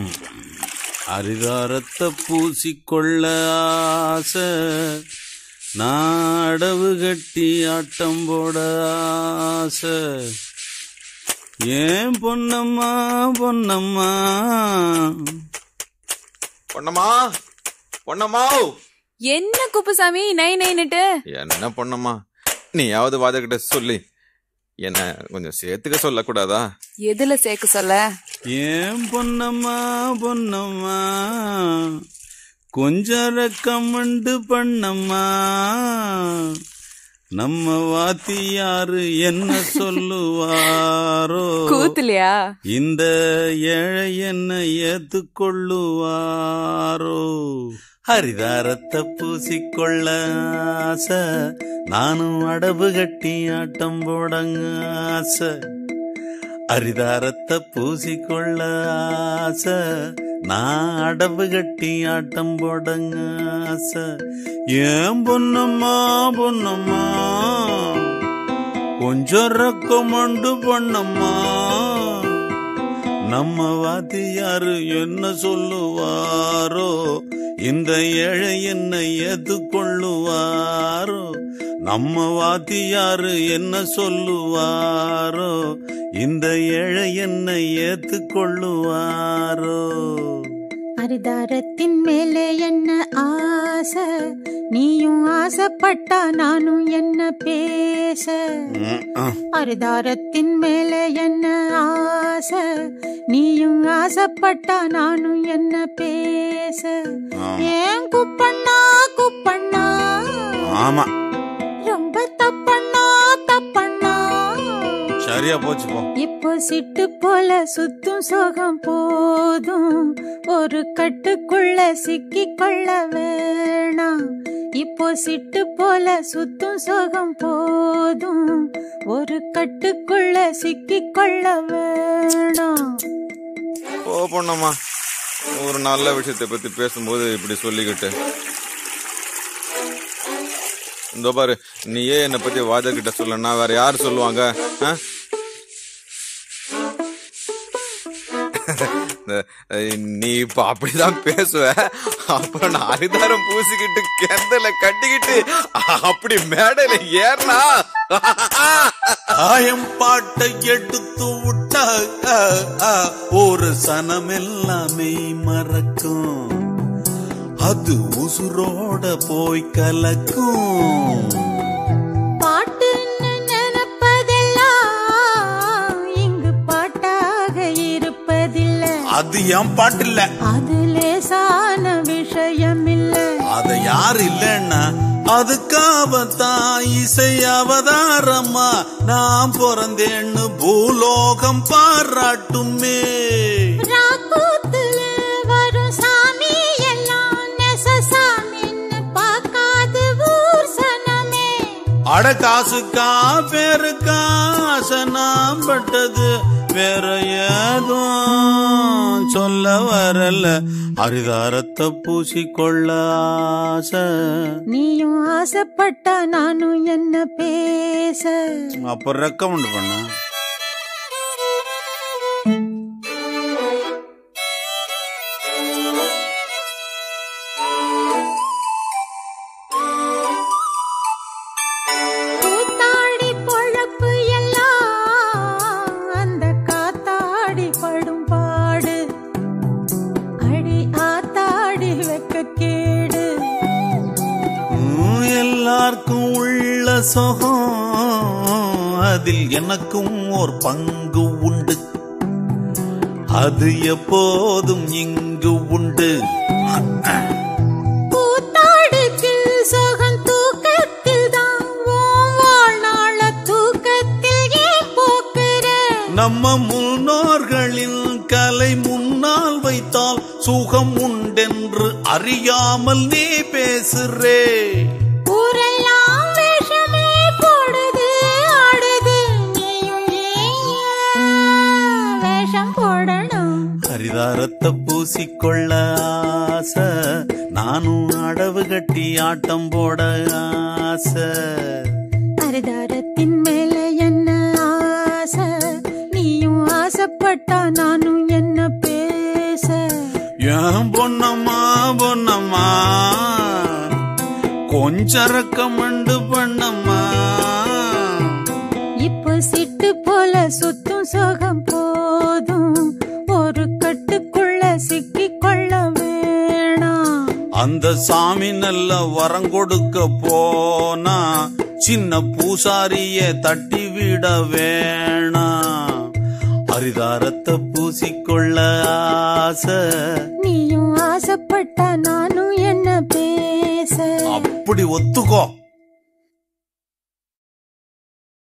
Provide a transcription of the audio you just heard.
அரிதாரத்தை பூசிக்கொள்ள ஆசை நாடவு கட்டி ஆட்டம் போட ஆசை ஏன் பொன்னம்மா பொன்னம்மா பொண்ணம்மா பொண்ணம்மா என்ன குப்புசாமி நை நைன்னுட்டு என்ன பொண்ணம்மா நீயாவது வாதகிட்ட சொல்லி என்ன கொஞ்சம் சேர்த்துக்க சொல்லக்கூடாதா எதுல சேர்க்க சொல்ல ஏன் பொன்னம்மா பொன்னம்மா கொஞ்சம் ரெக்கமெண்டு பண்ணம்மா நம்ம வாத்தியாரு என்ன சொல்லுவாரோ கூத்துலையா இந்த ஏழை என்ன ஏத்துக்கொள்ளுவாரோ ஹரிதாரத்தை பூசிக்கொள்ள ஆசை நானும் அடவு கட்டி ஆட்டம் போடங்க ஆசை அரிதாரத்தை பூசிக்கொள்ள ஆசை நான் அடவு கட்டி ஆட்டம் போடங்க ஆசை ஏன் பொன்னம்மா பொன்னம்மா கொஞ்சம் ரெக்கமெண்டு பண்ணம்மா நம்ம வாத்தியாரு என்ன சொல்லுவாரோ இந்த ஏழை என்னை ஏத்துக்கொள்ளுவாரோ நம்ம வாத்தியாரு என்ன சொல்லுவாரோ இந்த ஏழை என்னை ஏத்துக்கொள்ளுவாரோ அரிதாரத்தின் மேலே என்ன ஆசை நீயும் ஆசைப்பட்டா நானும் என்ன பேச ம், ஆ. அரிதாரத்தின் மேலே என்ன ஆசை நீயும் ஆசைப்பட்டா நானும் என்ன பேச ஆமா. ஏன் குப்பண்ணா குப்பண்ணா ஆமா ரொம்ப தப்பண்ணா தப்பண்ணா சரியா போச்சு போ இப்போ சிட்டு போல சுத்தும் சோகம் போதும் ஒரு கட்டுக்குள்ள சிக்கி கொள்ள வேணாம் இப்போ சிட்டு போல சுத்தும் சோகம் போதும் ஒரு கட்டுக்குள்ள சிக்கி கொள்ள வேணாம் ஓ பொண்ணம்மா ஒரு நல்ல விஷயத்தை பத்தி பேசும்போது இப்படி சொல்லிக்கிட்டு இந்த பாரு நீயே என்னை பத்தி வாதகிட்ட சொல்லனா வேற யார் சொல்லுவாங்க ஆ? இந்த, அஹ், நீ இப்ப அப்படிதான் பேசுவ அப்புறம் நான் அரிதாரம் பூசிக்கிட்டு கெந்தல கட்டிக்கிட்டு அப்படி மேடையில ஏறினா ஆயம் பாட்டை எடுத்து விட்டா ஆ, ஆ, ஒரு சனமெல்லாமே மறக்கும் அது உசுரோட போய் கலக்கும் பாட்டுன்னு நினைப்பதெல்லாம் இங்கு பாட்டாக இருப்பதில்லை அது என் பாட்டு இல்ல அது லேசான விஷயம் இல்லை அத யாரு இல்லன்னா அதுக்காவத்தான் இசை அவதாரம்மா நான் பிறந்தேன்னு பூலோகம் பாராட்டுமே ராக்கூத்துல வரும் சாமி எல்லாம் நெசசாமின்னு பார்க்காது ஊர் சனமே அட காசுக்கா பேருக்கா ஆசை நான் பட்டது வேற ஏதும் சொல்ல வரல அரிதாரத்தை பூசிக்கொள்ள ஆசை நீயும் ஆசைப்பட்டா நானும் என்ன பேச அப்ப ரெக்கமெண்ட் பண்ண கூத்தாடி பொழப்பு எல்லாம் அந்த காத்தாடி படும் பாடு அடி ஆத்தாடி வெக்க கேடு உம், எல்லாருக்கும் உள்ள சுகம் அதில் எனக்கும் ஒரு பங்கு உண்டு அது எப்போதும் இங்கு உண்டு கூத்தாடுக்கு சோகம் தூக்கத்தில் தான் வாழ்நாள தூக்கத்தில் ஏன் போக்குற நம்ம முன்னோர்களின் கலை முன்னால் வைத்தால் சுகம் உண்டென்று அறியாமல் நீ பேசுறே ஊரெல்லாம் வேஷமே போடுது ஆடுது நீயும் ஏன் வேஷம் போடணும் ஹரிதாரத்தை பூசிக்கொள்ள ஆசை நானும் அடவு கட்டி ஆட்டம் போட ஆசை அரிதாரத்தின் மேல என்ன ஆசை நீயும் ஆசைப்பட்டா நானும் என்ன பேச பொன்னம்மா கொஞ்சம் ரெக்கமெண்டு பண்ணம்மா இப்போ சிட்டு போல சுத்தும் சோகம் போதும் ஒரு கட்டுக்குள்ள சிக்கிக் கொள்ள வேணாம் அந்த சாமி நல்ல வரம் கொடுக்க போனா சின்ன பூசாரிய தட்டி விட வேணாம் அரிதாரத்தை பூசிக்கொள்ள ஆசை நீயும் ஆசைப்பட்டா நானும் என்ன பேச அப்படி ஒத்துக்கோ